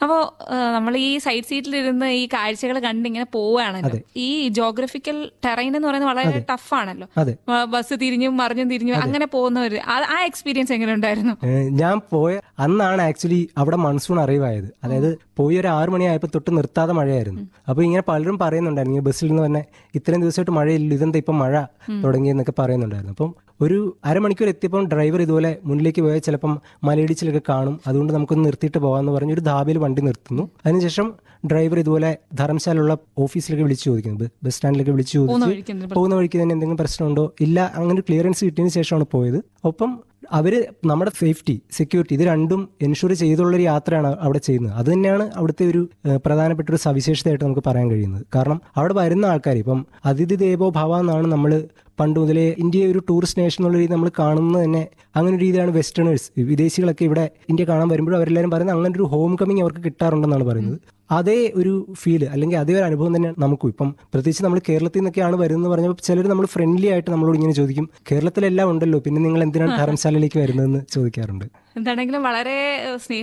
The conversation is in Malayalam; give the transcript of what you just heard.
അപ്പോ നമ്മൾ ഈ സൈഡ് സീറ്റിലിരുന്ന് ഈ കാഴ്ചകൾ കണ്ട് ഇങ്ങനെ പോവുകയാണല്ലോ ഈ ജോഗ്രഫിക്കൽ ടെറൈൻ എന്ന് പറയുന്നത് വളരെ ടഫ് ആണല്ലോ അതെ ആ, ബസ് തിരിഞ്ഞും മറിഞ്ഞും തിരിഞ്ഞും അങ്ങനെ പോകുന്നവര് ആ- ആ എക്സ്പീരിയൻസ് എങ്ങനെ ഉണ്ടായിരുന്നു ഏഹ് ഞാൻ പോയ അന്നാണ് ആക്ച്വലി അവിടെ മൺസൂൺ അറിവായത് അതായത് പോയി ഒരു ആറു മണിയായപ്പോൾ തൊട്ട് നിർത്താതെ മഴയായിരുന്നു അപ്പോൾ ഇങ്ങനെ പലരും പറയുന്നുണ്ടായിരുന്നു ഈ ബസ്സിൽ നിന്ന് തന്നെ ഇത്രയും ദിവസമായിട്ട് മഴയില്ല ഇതെന്താ ഇപ്പം മഴ തുടങ്ങിയെന്നൊക്കെ പറയുന്നുണ്ടായിരുന്നു അപ്പം ഒരു അരമണിക്കൂർ എത്തിയപ്പം ഡ്രൈവർ ഇതുപോലെ മുന്നിലേക്ക് പോയാൽ ചിലപ്പം മലയിടിച്ചിലൊക്കെ കാണും അതുകൊണ്ട് നമുക്കൊന്ന് നിർത്തിയിട്ട് പോകാമെന്ന് പറഞ്ഞ് ഒരു ധാബയിൽ വണ്ടി നിർത്തുന്നു അതിനുശേഷം ഡ്രൈവർ ഇതുപോലെ ധർമ്മശാലുള്ള ഓഫീസിലൊക്കെ വിളിച്ചു ചോദിക്കുന്നു ബ- ബസ് സ്റ്റാൻഡിലൊക്കെ വിളിച്ചു പോകുന്ന ചോദിച്ചു വഴിക്ക് എന്തെങ്കിലും പോകുന്ന വഴിക്ക് തന്നെ എന്തെങ്കിലും പ്രശ്നമുണ്ടോ ഇല്ല അങ്ങനെ ഒരു ക്ലിയറൻസ് കിട്ടിയതിന് ശേഷമാണ് പോയത് ഒപ്പം അവര് നമ്മുടെ സേഫ്റ്റി സെക്യൂരിറ്റി ഇത് രണ്ടും എൻഷുർ ചെയ്തുള്ളൊരു യാത്രയാണ് അവിടെ ചെയ്യുന്നത് അത് തന്നെയാണ് അവിടുത്തെ ഒരു ഏഹ്, പ്രധാനപ്പെട്ട ഒരു സവിശേഷതയായിട്ട് നമുക്ക് പറയാൻ കഴിയുന്നത് കാരണം അവിടെ വരുന്ന ആൾക്കാർ ഇപ്പം അതിഥി ദേവോ ഭവ എന്നാണ് നമ്മൾ പണ്ട് മുതലേ ഇന്ത്യയെ ഒരു ടൂറിസ്റ്റ് നേഷൻ എന്നുള്ള രീതി നമ്മൾ കാണുന്നത് തന്നെ അങ്ങനെ ഒരു രീതിയിലാണ് വെസ്റ്റേണേഴ്സ് വിദേശികളൊക്കെ ഇവിടെ ഇന്ത്യ കാണാൻ വരുമ്പോഴും അവരെല്ലാവരും പറയുന്നത് അങ്ങനെ ഒരു ഹോം കമ്മിങ് അവർക്ക് കിട്ടാറുണ്ടെന്നാണ് പറയുന്നത് അതേ ഒരു ഫീൽ അല്ലെങ്കിൽ അതേ ഒരു അനുഭവം തന്നെ നമുക്കും ഇപ്പം പ്രത്യേകിച്ച് നമ്മൾ കേരളത്തിൽ നിന്നൊക്കെയാണ് വരുന്നത് പറഞ്ഞപ്പോൾ ചിലർ നമ്മൾ ഫ്രണ്ട്ലി ആയിട്ട് നമ്മളോട് ഇങ്ങനെ ചോദിക്കും കേരളത്തിലെല്ലാം ഉണ്ടല്ലോ പിന്നെ നിങ്ങൾ എന്തിനാണ് ധർമ്മശാലയിലേക്ക് വരുന്നതെന്ന് ചോദിക്കാറുണ്ട് എന്താണെങ്കിലും വളരെ സ്നേഹ